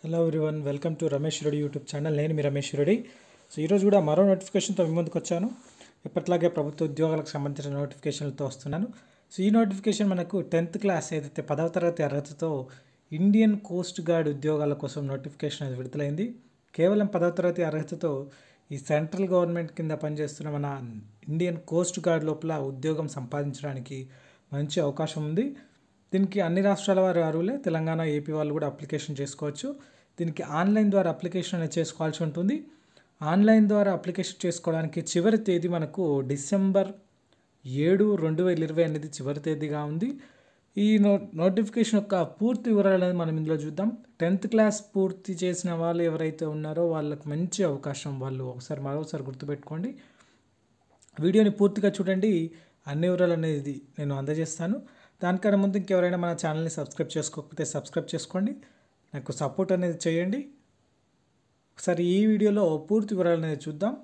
hello everyone welcome to Ramesh Reddy YouTube channel నేను మీ Ramesh Reddy so ఈరోజు కూడా మరో నోటిఫికేషన్తో మీ ముందుకు వచ్చాను ఎప్పటిలాగే ప్రభుత్వ ఉద్యోగాలకు సంబంధించిన నోటిఫికేషన్లతో వస్తున్నాను సో ఈ నోటిఫికేషన్ మనకు టెన్త్ క్లాస్ ఏదైతే పదవ తరగతి అర్హతతో ఇండియన్ కోస్ట్ గార్డ్ ఉద్యోగాల కోసం నోటిఫికేషన్ అది విడుదలైంది కేవలం పదవ తరగతి అర్హతతో ఈ సెంట్రల్ గవర్నమెంట్ కింద పనిచేస్తున్న మన ఇండియన్ కోస్ట్ గార్డ్ లోపల ఉద్యోగం సంపాదించడానికి మంచి అవకాశం ఉంది దీనికి అన్ని రాష్ట్రాల వారు అర్హులే తెలంగాణ ఏపీ వాళ్ళు కూడా అప్లికేషన్ చేసుకోవచ్చు దీనికి ఆన్లైన్ ద్వారా అప్లికేషన్ అనేది చేసుకోవాల్సి ఉంటుంది ఆన్లైన్ ద్వారా అప్లికేషన్ చేసుకోవడానికి చివరి తేదీ మనకు డిసెంబర్ ఏడు రెండు వేల ఇరవై అనేది చివరి తేదీగా ఉంది ఈ నో నోటిఫికేషన్ యొక్క పూర్తి వివరాలు అనేది మనం ఇందులో చూద్దాం టెన్త్ క్లాస్ పూర్తి చేసిన వాళ్ళు ఎవరైతే ఉన్నారో వాళ్ళకి మంచి అవకాశం వాళ్ళు ఒకసారి మరోసారి గుర్తుపెట్టుకోండి వీడియోని పూర్తిగా చూడండి అన్ని వివరాలు అనేది నేను అందజేస్తాను దానికన్నా ముందు ఇంకెవరైనా మన ఛానల్ని సబ్స్క్రైబ్ చేసుకోకపోతే సబ్స్క్రైబ్ చేసుకోండి నాకు సపోర్ట్ అనేది చేయండి ఒకసారి ఈ వీడియోలో పూర్తి వివరాలు అనేది చూద్దాం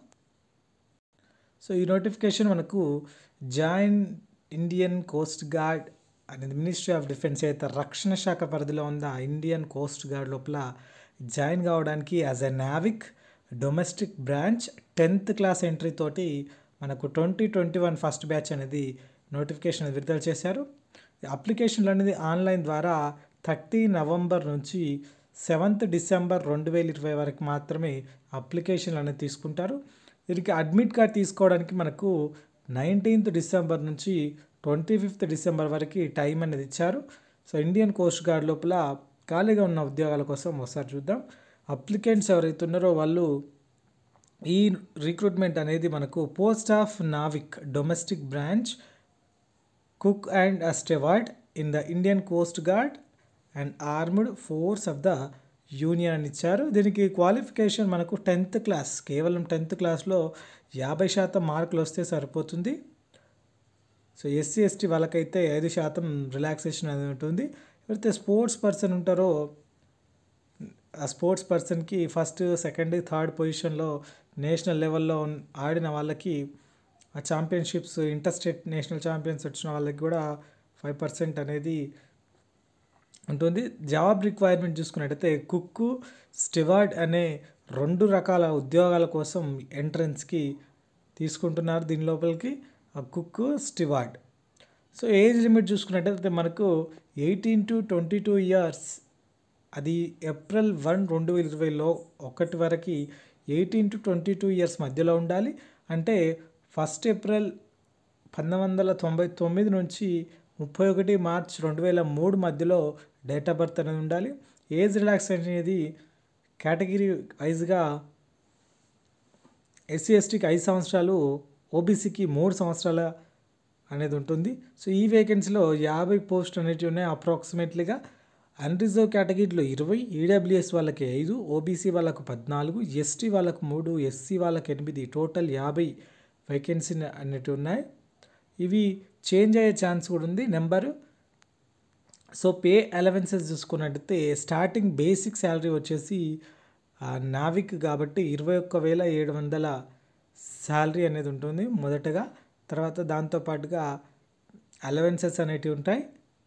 సో ఈ నోటిఫికేషన్ మనకు జాయిన్ ఇండియన్ కోస్ట్ గార్డ్ అనేది మినిస్ట్రీ ఆఫ్ డిఫెన్స్ అయితే రక్షణ శాఖ పరిధిలో ఉన్న ఇండియన్ కోస్ట్ గార్డ్ లోపల జాయిన్ కావడానికి as a Navik domestic branch tenth class entry తోటి మనకు twenty twenty one first batch అనేది నోటిఫికేషన్ అనేది విడుదల చేశారు అప్లికేషన్లు అనేది ఆన్లైన్ ద్వారా థర్టీ నవంబర్ నుంచి సెవెంత్ డిసెంబర్ రెండు వేల ఇరవై వరకు మాత్రమే అప్లికేషన్లు అనేది తీసుకుంటారు దీనికి అడ్మిట్ కార్డ్ తీసుకోవడానికి మనకు నైన్టీన్త్ డిసెంబర్ నుంచి ట్వంటీ ఫిఫ్త్ డిసెంబర్ వరకు టైం అనేది ఇచ్చారు సో ఇండియన్ కోస్ట్ గార్డ్ లోపల ఖాళీగా ఉన్న ఉద్యోగాల కోసం ఒకసారి చూద్దాం అప్లికెంట్స్ ఎవరైతే ఉన్నారో వాళ్ళు ఈ రిక్రూట్మెంట్ అనేది మనకు post of Navik domestic branch cook and steward in the Indian coast guard and armed force of the union అని ఇచ్చారు దీనికి క్వాలిఫికేషన్ మనకు టెన్త్ క్లాస్ కేవలం టెన్త్ క్లాస్లో యాభై శాతం మార్కులు వస్తే సరిపోతుంది సో ఎస్సీ ఎస్టీ వాళ్ళకైతే ఐదు శాతం రిలాక్సేషన్ అనేది ఉంటుంది ఎవరైతే స్పోర్ట్స్ పర్సన్ ఉంటారో ఆ స్పోర్ట్స్ పర్సన్కి ఫస్ట్ సెకండ్ థర్డ్ పొజిషన్లో నేషనల్ లెవెల్లో ఆడిన వాళ్ళకి ఆ championships inter state national champions వచ్చిన వాళ్ళకి కూడా ఫైవ్ పర్సెంట్ అనేది ఉంటుంది జాబ్ రిక్వైర్మెంట్ చూసుకున్నట్టయితే కుక్కు స్టివార్డ్ అనే రెండు రకాల ఉద్యోగాల కోసం ఎంట్రన్స్కి తీసుకుంటున్నారు దీని లోపలికి ఆ cook steward so age limit చూసుకున్నట్టయితే మనకు eighteen to twenty two years అది ఏప్రిల్ వన్ రెండు వేల ఇరవైలో ఒకటి వరకు eighteen to twenty two years మధ్యలో ఉండాలి అంటే ఫస్ట్ ఏప్రిల్ పంతొమ్మిది వందల తొంభై తొమ్మిది నుంచి ముప్పై ఒకటి మార్చ్ రెండు వేల మూడు మధ్యలో డేట్ ఆఫ్ బర్త్ అనేది ఉండాలి ఏజ్ రిలాక్సేషన్ అనేది కేటగిరీ వైజ్గా ఎస్సీ ఎస్టీకి ఐదు సంవత్సరాలు ఓబీసీకి మూడు సంవత్సరాల అనేది ఉంటుంది సో ఈ వేకెన్సీలో యాభై పోస్ట్ అనేటివి ఉన్నాయి అప్రాక్సిమేట్లీగా అన్రిజర్వ్ కేటగిరీలో ఇరవై ఈడబ్ల్యూఎస్ వాళ్ళకి ఐదు ఓబీసీ వాళ్ళకు పద్నాలుగు ఎస్టీ వాళ్ళకు మూడు ఎస్సీ వాళ్ళకి ఎనిమిది టోటల్ యాభై వేకెన్సీ అనేటివి ఉన్నాయి ఇవి చేంజ్ అయ్యే ఛాన్స్ కూడా ఉంది నెంబరు సో పే అలవెన్సెస్ చూసుకున్నట్టయితే స్టార్టింగ్ బేసిక్ శాలరీ వచ్చేసి నావిక్ కాబట్టి ఇరవై ఒక్క వేల ఏడు వందల శాలరీ అనేది ఉంటుంది మొదటగా తర్వాత దాంతోపాటుగా అలవెన్సెస్ అనేటివి ఉంటాయి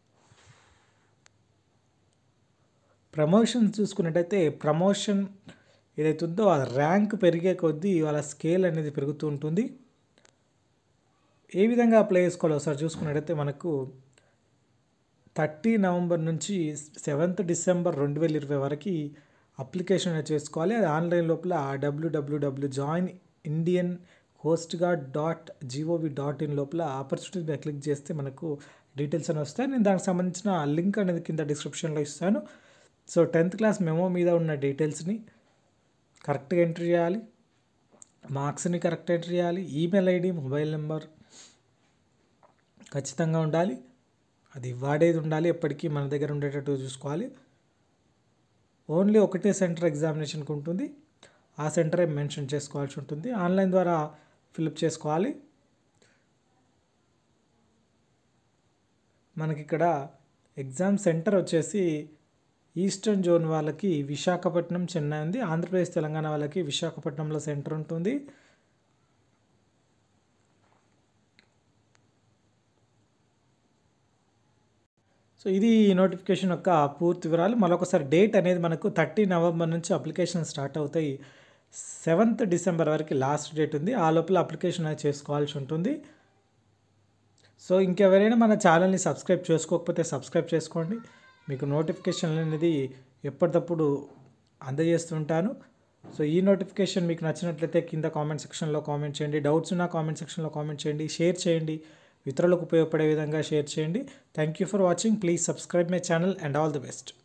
ప్రమోషన్ చూసుకున్నట్టయితే ప్రమోషన్ ఏదైతే ఉందో ఆ ర్యాంక్ పెరిగే కొద్దీ వాళ్ళ స్కేల్ అనేది పెరుగుతూ ఉంటుంది ఏ విధంగా అప్లై చేసుకోవాలో ఒకసారి చూసుకున్నట్టయితే మనకు థర్టీ నవంబర్ నుంచి సెవెంత్ డిసెంబర్ రెండు వేల ఇరవై వరకు అప్లికేషన్ చేసుకోవాలి అది ఆన్లైన్ లోపల W W W join Indian coast guard dot G O V dot in లోపల ఆపర్చునిటీ మీద క్లిక్ చేస్తే మనకు డీటెయిల్స్ అని వస్తాయి నేను దానికి సంబంధించిన లింక్ అనేది కింద డిస్క్రిప్షన్లో ఇస్తాను సో టెన్త్ క్లాస్ మెమో మీద ఉన్న డీటెయిల్స్ని కరెక్ట్గా ఎంట్రీ చేయాలి మార్క్స్ని కరెక్ట్ ఎంట్రీ చేయాలి ఈమెయిల్ ఐడి మొబైల్ నెంబర్ ఖచ్చితంగా ఉండాలి అది వాడేది ఉండాలి ఎప్పటికీ మన దగ్గర ఉండేటట్టు చూసుకోవాలి ఓన్లీ ఒకటే సెంటర్ ఎగ్జామినేషన్కి ఉంటుంది ఆ సెంటరే మెన్షన్ చేసుకోవాల్సి ఉంటుంది ఆన్లైన్ ద్వారా ఫిలప్ చేసుకోవాలి మనకి ఇక్కడ ఎగ్జామ్ సెంటర్ వచ్చేసి ఈస్టర్న్ జోన్ వాళ్ళకి విశాఖపట్నం చెన్నై ఉంది ఆంధ్రప్రదేశ్ తెలంగాణ వాళ్ళకి విశాఖపట్నంలో సెంటర్ ఉంటుంది సో ఇది ఈ నోటిఫికేషన్ యొక్క పూర్తి వివరాలు మరొకసారి డేట్ అనేది మనకు థర్టీ నవంబర్ నుంచి అప్లికేషన్ స్టార్ట్ అవుతాయి సెవెంత్ డిసెంబర్ వరకు లాస్ట్ డేట్ ఉంది ఆ లోపల అప్లికేషన్ అనేది చేసుకోవాల్సి ఉంటుంది సో ఇంకెవరైనా మన ఛానల్ని సబ్స్క్రైబ్ చేసుకోకపోతే సబ్స్క్రైబ్ చేసుకోండి మీకు నోటిఫికేషన్ అనేది ఎప్పటికప్పుడు అందజేస్తుంటాను సో ఈ నోటిఫికేషన్ మీకు నచ్చినట్లయితే కింద కామెంట్ సెక్షన్లో కామెంట్ చేయండి డౌట్స్ ఉన్న కామెంట్ సెక్షన్లో కామెంట్ చేయండి షేర్ చేయండి ఇతరులకు ఉపయోగపడే విధంగా షేర్ చేయండి thank you for watching please subscribe my channel and all the best